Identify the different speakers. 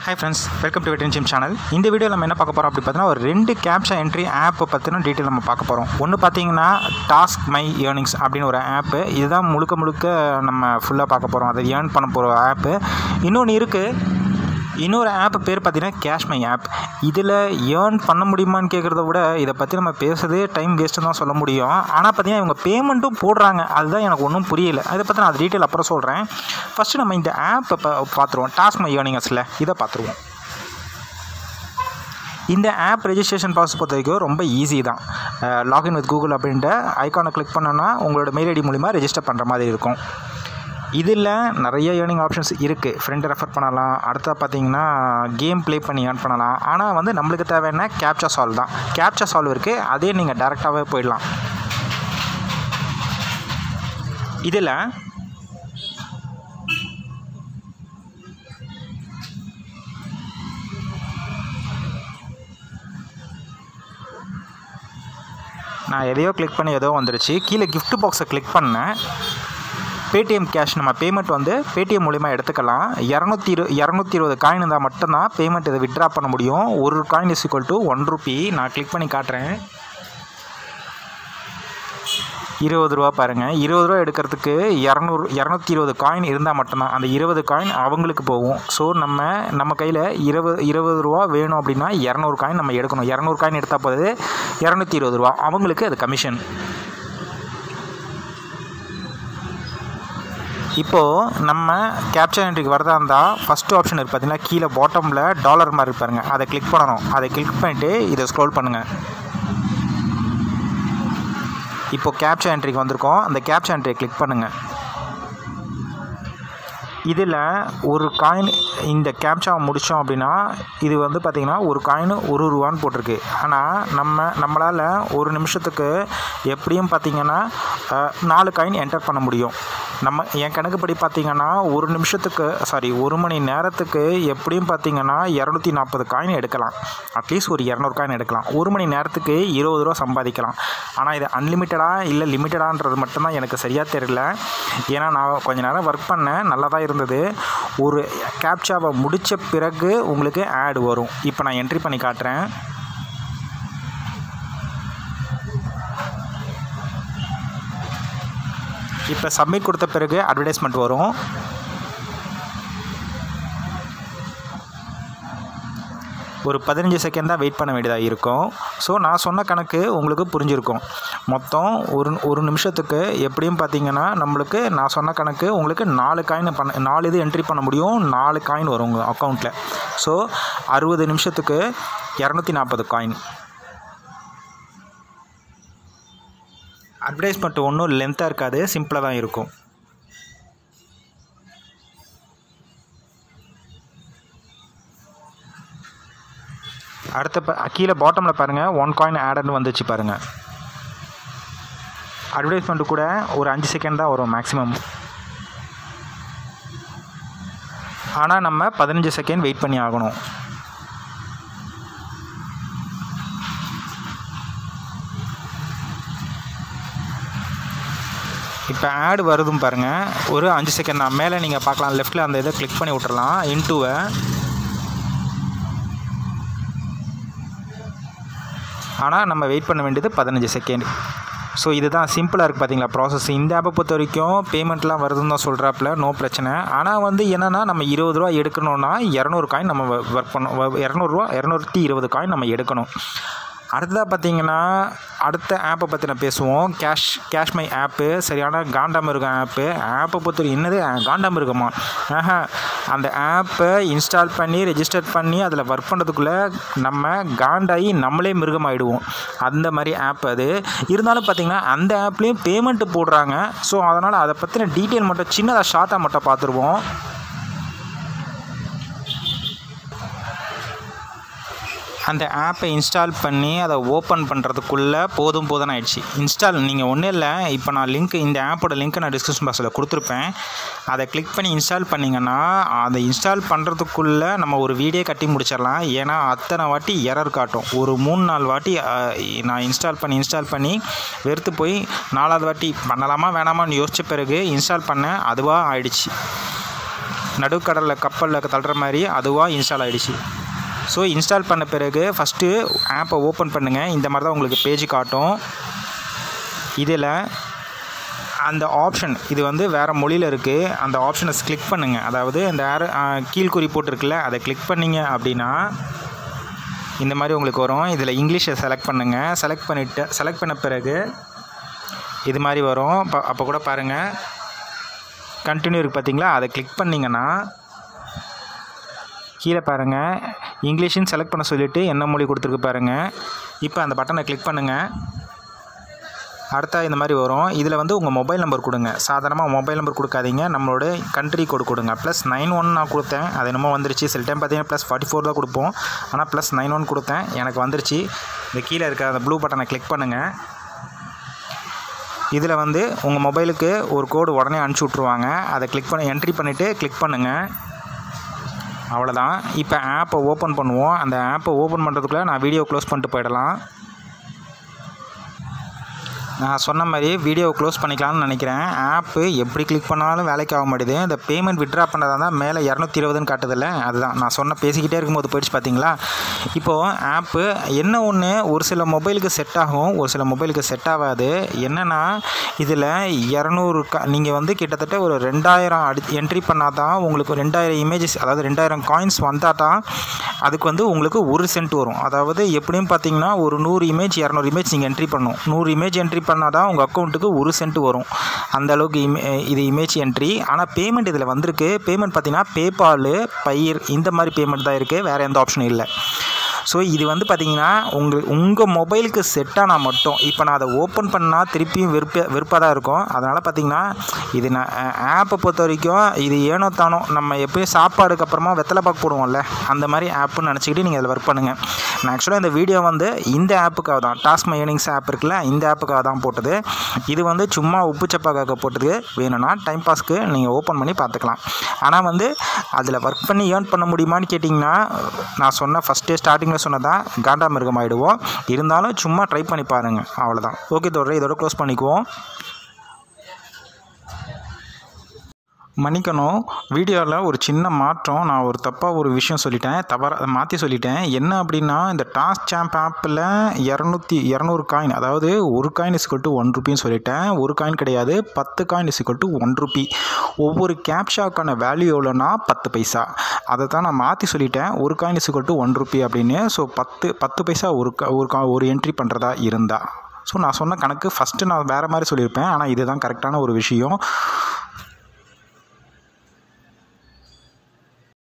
Speaker 1: hi friends welcome to வெட்டின் gym channel இந்த video நம்ம என்ன பார்க்க போகிறோம் அப்படி பார்த்தீங்கன்னா ஒரு ரெண்டு கேப்சா என்ட்ரி ஆப்பை பற்றின டீட்டெயில் நம்ம பார்க்க போகிறோம் ஒன்று பார்த்தீங்கன்னா டாஸ்க் மை ஏர்னிங்ஸ் அப்படின்னு ஒரு ஆப்பு இதுதான் முழுக்க முழுக்க நம்ம ஃபுல்லாக பார்க்க போகிறோம் அதை ஏர்ன் பண்ண போகிற ஆப்பு இன்னொன்று இருக்குது இன்னொரு ஆப் பேர் பார்த்தீங்கன்னா கேஷ் மை ஆப் இதில் ஏர்ன் பண்ண முடியுமான்னு கேட்குறத விட இதை பற்றி நம்ம பேசுறது டைம் வேஸ்ட்டு தான் சொல்ல முடியும் ஆனால் பார்த்தீங்கன்னா இவங்க பேமெண்ட்டும் போடுறாங்க அதுதான் எனக்கு ஒன்றும் புரியல அதை பற்றி நான் அது டீட்டெயில் அப்புறம் சொல்கிறேன் ஃபஸ்ட்டு நம்ம இந்த ஆப்பை பார்த்துருவோம் டாஸ்க் மை ஏர்னிங்ஸில் இதை பார்த்துருவோம் இந்த ஆப் ரெஜிஸ்ட்ரேஷன் ப்ராசஸ் பொறுத்த வரைக்கும் ரொம்ப ஈஸி தான் லாகின் வித் கூகுள் அப்படின்ட்டு ஐக்கானை கிளிக் பண்ணோன்னா உங்களோட மெயில் ஐடி மூலிமா ரெஜிஸ்டர் பண்ணுற மாதிரி இருக்கும் இதில் நிறைய ஏர்னிங் ஆப்ஷன்ஸ் இருக்குது ஃப்ரெண்டை ரெஃபர் பண்ணலாம் அடுத்தா பார்த்தீங்கன்னா கேம் ப்ளே பண்ணி ஏர்ன் பண்ணலாம் ஆனால் வந்து நம்மளுக்கு தேவையான கேப்சா சால்வ் தான் கேப்சா சால்வ் இருக்குது அதே நீங்கள் டேரெக்டாகவே போயிடலாம் இதில் நான் எதையோ கிளிக் பண்ணி ஏதோ வந்துருச்சு கீழே gift பாக்ஸை கிளிக் பண்ணேன் பேடிஎம் கேஷ் நம்ம பேமெண்ட் வந்து பேடிஎம் மூலிமா எடுத்துக்கலாம் இரநூத்தி இரு இரநூத்தி இருபது காயின் இருந்தால் மட்டும்தான் பேமெண்ட் இதை விட்ரா பண்ண முடியும் ஒரு coin is equal to one rupee நான் கிளிக் பண்ணி காட்டுறேன் இருபது ரூபா பாருங்கள் இருபது ரூபா எடுக்கிறதுக்கு இரநூறு இரநூத்தி இருபது காயின் இருந்தால் மட்டும்தான் அந்த இருபது காயின் அவங்களுக்கு போகும் ஸோ நம்ம நம்ம கையில் இருபது இருபது ரூபா வேணும் அப்படின்னா இரநூறு காயின் நம்ம எடுக்கணும் இரநூறு காயின் எடுத்தால் போது இரநூத்தி இருபது ரூபா அவங்களுக்கு அது கமிஷன் இப்போது நம்ம கேப்சர் என்ட்ரிக்கு வரதா இருந்தால் ஃபஸ்ட்டு ஆப்ஷன் இருக்குது பார்த்தீங்கன்னா கீழே பாட்டமில் டாலர் மாதிரி இருப்பாருங்க அதை கிளிக் பண்ணணும் அதை கிளிக் பண்ணிவிட்டு இதை ஸ்க்ரோல் பண்ணுங்கள் இப்போது கேப்சர் என்ட்ரிக்கு வந்திருக்கோம் அந்த கேப்சர் என்ட்ரியை கிளிக் பண்ணுங்கள் இதில் ஒரு காயின் இந்த கேப்சா முடித்தோம் அப்படின்னா இது வந்து பார்த்திங்கன்னா ஒரு காயின் ஒரு ரூபான்னு போட்டிருக்கு ஆனால் நம்ம நம்மளால் ஒரு நிமிஷத்துக்கு எப்படியும் பார்த்திங்கன்னா அஹ், நாலு காயின் என்டர் பண்ண முடியும் நம்ம என் கணக்குப்படி பார்த்திங்கன்னா ஒரு நிமிஷத்துக்கு சாரி ஒரு மணி நேரத்துக்கு எப்படியும் பார்த்திங்கன்னா இரநூத்தி நாற்பது காயின் எடுக்கலாம் அட்லீஸ்ட் ஒரு இரநூறு காயின் எடுக்கலாம் ஒரு மணி நேரத்துக்கு இருபது ரூபா சம்பாதிக்கலாம் ஆனால் இது அன்லிமிட்டடாக இல்லை லிமிட்டடான்றது மட்டும்தான் எனக்கு சரியாக தெரியல ஏன்னா நான் கொஞ்ச நேரம் ஒர்க் பண்ணேன் நல்லா தான் இருந்தது ஒரு கேப்சாவை முடித்த பிறகு உங்களுக்கு ஆட் வரும் இப்போ நான் என்ட்ரி பண்ணி காட்டுறேன் இப்போ சப்மிட் கொடுத்த பிறகு அட்வர்டைஸ்மெண்ட் வரும் ஒரு பதினஞ்சு செகண்ட் தான் வெயிட் பண்ண வேண்டியதாக இருக்கும் ஸோ நான் சொன்ன கணக்கு உங்களுக்கு புரிஞ்சிருக்கும் மொத்தம் ஒரு ஒரு நிமிஷத்துக்கு எப்படியும் பார்த்தீங்கன்னா நம்மளுக்கு நான் சொன்ன கணக்கு உங்களுக்கு நாலு காயின் பண்ண நாலு இது என்ட்ரி பண்ண முடியும் நாலு காயின் வரும் உங்கள் அக்கௌண்ட்டில் ஸோ அறுபது நிமிஷத்துக்கு இரநூத்தி நாற்பது காயின் அட்வர்டைஸ்மெண்ட் ஒன்றும் லென்த்தாக இருக்காது சிம்பிளாக தான் இருக்கும் அடுத்த ப கீழே பாட்டமில் பாருங்கள் ஒன் காயின் ஆடர்னு வந்துச்சு பாருங்கள் அட்வர்டைஸ்மெண்ட் கூட ஒரு அஞ்சு செகண்ட் தான் வரும் மேக்ஸிமம் ஆனால் நம்ம பதினஞ்சு செகண்ட் வெயிட் பண்ணி ஆகணும் இப்போ ஆட் வருதும் பாருங்கள் ஒரு அஞ்சு செகண்ட் தான் மேலே நீங்கள் பார்க்கலாம் லெஃப்ட்டில் அந்த இதை கிளிக் பண்ணி விட்டுறலாம் இன்டூவை ஆனால் நம்ம வெயிட் பண்ண வேண்டியது பதினஞ்சு செகண்ட் ஸோ இதுதான் சிம்பிளாக இருக்குது பார்த்தீங்களா ப்ராசஸ் இந்த ஆப்பை பொறுத்த வரைக்கும் பேமெண்ட்லாம் வருதுன்னு தான் சொல்கிறாப்புல நோ பிரச்சனை ஆனால் வந்து என்னென்னா நம்ம இருபது ரூபா எடுக்கணும்னா இரநூறு காயின் நம்ம ஒர்க் பண்ண இரநூறுவா இரநூத்தி இருபது காயின் நம்ம எடுக்கணும் அடுத்ததாக பார்த்தீங்கன்னா அடுத்த ஆப்பை பற்றி நான் பேசுவோம் கேஷ் கேஷ் மை ஆப்பு சரியான காண்டாமிருகம் ஆப்பு ஆப்பை பொறுத்த என்னது காண்டாமிருகமா ஆஹா அந்த ஆப்பை இன்ஸ்டால் பண்ணி ரெஜிஸ்டர் பண்ணி அதில் ஒர்க் பண்ணுறதுக்குள்ளே நம்ம காண்டாகி நம்மளே மிருகம் ஆகிடுவோம் அந்த மாதிரி ஆப் அது இருந்தாலும் பார்த்தீங்கன்னா அந்த ஆப்லேயும் பேமெண்ட்டு போடுறாங்க ஸோ அதனால் அதை பற்றின டீட்டெயில் மட்டும் சின்னதாக ஷார்ட்டாக மட்டும் பார்த்துருவோம் அந்த ஆப்பை இன்ஸ்டால் பண்ணி அதை ஓப்பன் பண்ணுறதுக்குள்ளே போதும் போதும் ஆயிடுச்சு இன்ஸ்டால் நீங்கள் ஒன்றும் இல்லை இப்போ நான் லிங்க் இந்த ஆப்போட லிங்க்கை நான் டிஸ்கிரிப்ஷன் பாக்ஸில் கொடுத்துருப்பேன் அதை கிளிக் பண்ணி இன்ஸ்டால் பண்ணிங்கன்னா அதை இன்ஸ்டால் பண்ணுறதுக்குள்ளே நம்ம ஒரு வீடியோ கட்டி முடிச்சிடலாம் ஏன்னா அத்தனை வாட்டி எரர் காட்டும் ஒரு மூணு நாலு வாட்டி அஹ், நான் இன்ஸ்டால் பண்ணி இன்ஸ்டால் பண்ணி வெறுத்து போய் நாலாவது வாட்டி பண்ணலாமா வேணாமான்னு யோசித்த பிறகு இன்ஸ்டால் பண்ணேன் அதுவாக ஆயிடுச்சு நடுக்கடலில் கப்பலில் தள்ளுற மாதிரி அதுவாக இன்ஸ்டால் ஆகிடுச்சு ஸோ இன்ஸ்டால் பண்ண பிறகு ஃபஸ்ட்டு ஆப்பை ஓப்பன் பண்ணுங்கள் இந்த மாதிரி தான் உங்களுக்கு பேஜ் காட்டும் இதில் அந்த ஆப்ஷன் இது வந்து வேறு மொழியில் இருக்குது அந்த ஆப்ஷனை கிளிக் பண்ணுங்கள் அதாவது அந்த ஏர் கீழ்குறி போட்டிருக்குல்ல அதை கிளிக் பண்ணிங்க அப்படின்னா இந்த மாதிரி உங்களுக்கு வரும் இதில் இங்கிலீஷை செலக்ட் பண்ணுங்கள் செலக்ட் பண்ணிவிட்டு செலக்ட் பண்ண பிறகு இது மாதிரி வரும் அப்போ கூட பாருங்கள் கண்டினியூ இருக்குது பார்த்தீங்களா அதை கிளிக் பண்ணிங்கன்னா கீழே பாருங்கள் இங்கிலீஷ்னு செலக்ட் பண்ண சொல்லிவிட்டு என்ன மொழி கொடுத்துருக்கு பாருங்கள் இப்போ அந்த பட்டனை கிளிக் பண்ணுங்கள் அடுத்தா இந்த மாதிரி வரும் இதில் வந்து உங்கள் மொபைல் நம்பர் கொடுங்க சாதாரணமாக மொபைல் நம்பர் கொடுக்காதீங்க நம்மளோட கண்ட்ரி கோடு கொடுங்க ப்ளஸ் நைன் ஒன் நான் கொடுத்தேன் அது என்னமோ வந்துருச்சு சில டைம் பார்த்தீங்கன்னா ப்ளஸ் ஃபார்ட்டி ஃபோர் தான் கொடுப்போம் ஆனால் ப்ளஸ் நைன் ஒன் கொடுத்தேன் எனக்கு வந்துருச்சு இந்த கீழே இருக்க அந்த ப்ளூ பட்டனை கிளிக் பண்ணுங்கள் இதில் வந்து உங்கள் மொபைலுக்கு ஒரு கோடு உடனே அனுப்பிச்சி விட்ருவாங்க அதை கிளிக் பண்ணி என்ட்ரி பண்ணிவிட்டு கிளிக் பண்ணுங்கள் அவ்வளோதான் இப்போ ஆப்பை ஓப்பன் பண்ணுவோம் அந்த ஆப்பை ஓப்பன் பண்ணுறதுக்குள்ளே நான் வீடியோ க்ளோஸ் பண்ணிட்டு போயிடலாம் நான் சொன்ன மாதிரி வீடியோ க்ளோஸ் பண்ணிக்கலாம்னு நினைக்கிறேன் ஆப்பு எப்படி கிளிக் பண்ணாலும் வேலைக்கு ஆக மாட்டேது இந்த பேமெண்ட் விட்ரா பண்ணதாக தான் மேலே இரநூத்தி இருபதுன்னு காட்டுதில்ல அதுதான் நான் சொன்ன பேசிக்கிட்டே இருக்கும்போது போயிடுச்சு பார்த்தீங்களா இப்போது ஆப்பு என்ன ஒன்று ஒரு சில மொபைலுக்கு செட் ஆகும் ஒரு சில மொபைலுக்கு செட் ஆகாது என்னென்னா இதில் இரநூறு க நீங்கள் வந்து கிட்டத்தட்ட ஒரு ரெண்டாயிரம் அடி என்ட்ரி பண்ணால் தான் உங்களுக்கு ரெண்டாயிரம் இமேஜஸ் அதாவது ரெண்டாயிரம் காயின்ஸ் வந்தால் தான் அதுக்கு வந்து உங்களுக்கு ஒரு சென்ட் வரும் அதாவது எப்படியும் பார்த்தீங்கன்னா ஒரு நூறு இமேஜ் இரநூறு இமேஜ் நீங்கள் என்ட்ரி பண்ணணும் நூறு இமேஜ் என்ட்ரி பண்ணால் தான் உங்கள் அக்கௌண்ட்டுக்கு ஒரு சென்ட் வரும் அந்த அளவுக்கு இமே இது இமேஜ் என்ட்ரி ஆனால் பேமெண்ட் இதில் வந்திருக்கு பேமெண்ட் பார்த்தீங்கன்னா பேபால் பயிர் இந்த மாதிரி பேமெண்ட் தான் இருக்குது வேறு எந்த ஆப்ஷனும் இல்லை ஸோ இது வந்து பார்த்தீங்கன்னா உங்கள் உங்கள் மொபைலுக்கு செட் ஆனால் மட்டும் இப்போ நான் அதை ஓப்பன் பண்ணால் திருப்பியும் வெறுப்ப வெறுப்பாக தான் இருக்கும் அதனால் பார்த்தீங்கன்னா இது நான் ஆப்பை பொறுத்த வரைக்கும் இது ஏனோ தானோ நம்ம எப்பயும் சாப்பாடுக்கு அப்புறமா வெத்தலை பாக்கு போடுவோம்ல அந்த மாதிரி ஆப்புன்னு நினச்சிக்கிட்டு நீங்கள் அதில் ஒர்க் பண்ணுங்கள் நான் ஆக்சுவலாக இந்த வீடியோ வந்து இந்த ஆப்புக்காக தான் டாஸ்க் மை ஏர்னிங்ஸ் ஆப் இருக்குல்ல இந்த ஆப்புக்காக தான் போட்டது இது வந்து சும்மா உப்பு சப்பாக்காக போட்டது வேணும்னா டைம் பாஸ்க்கு நீங்கள் ஓப்பன் பண்ணி பார்த்துக்கலாம் ஆனால் வந்து அதில் ஒர்க் பண்ணி ஏர்ன் பண்ண முடியுமான்னு கேட்டிங்கன்னா நான் சொன்ன ஃபஸ்ட்டு ஸ்டார்டிங்கில் சொன்னதான் காண்டா மிருகம் ஆகிடுவோம் இருந்தாலும் சும்மா ட்ரை பண்ணி பாருங்கள் அவ்வளோதான் ஓகே தொடர் இதோட க்ளோஸ் பண்ணிக்குவோம் மன்னிக்கணும் வீடியோவில் ஒரு சின்ன மாற்றம் நான் ஒரு தப்பாக ஒரு விஷயம் சொல்லிட்டேன் தவற மாற்றி சொல்லிட்டேன் என்ன அப்படின்னா இந்த டாஸ் சாம்ப் ஆப்பில் இரநூத்தி இரநூறு காயின் அதாவது ஒரு காயின் இஸ்கல் டு ஒன் ருப்பின்னு சொல்லிட்டேன் ஒரு காயின் கிடையாது பத்து coin is equal to one rupee ஒவ்வொரு கேப்ஷாக்கான வேல்யூ எவ்வளோனா பத்து பைசா அதை தான் நான் மாற்றி சொல்லிட்டேன் ஒரு coin is equal to one rupee அப்படின்னு ஸோ பத்து பத்து பைசா ஒரு க ஒரு கா ஒரு என்ட்ரி பண்ணுறதா இருந்தால் ஸோ நான் சொன்ன கணக்கு ஃபஸ்ட்டு நான் வேறு மாதிரி சொல்லியிருப்பேன் ஆனால் இதுதான் கரெக்டான ஒரு விஷயம்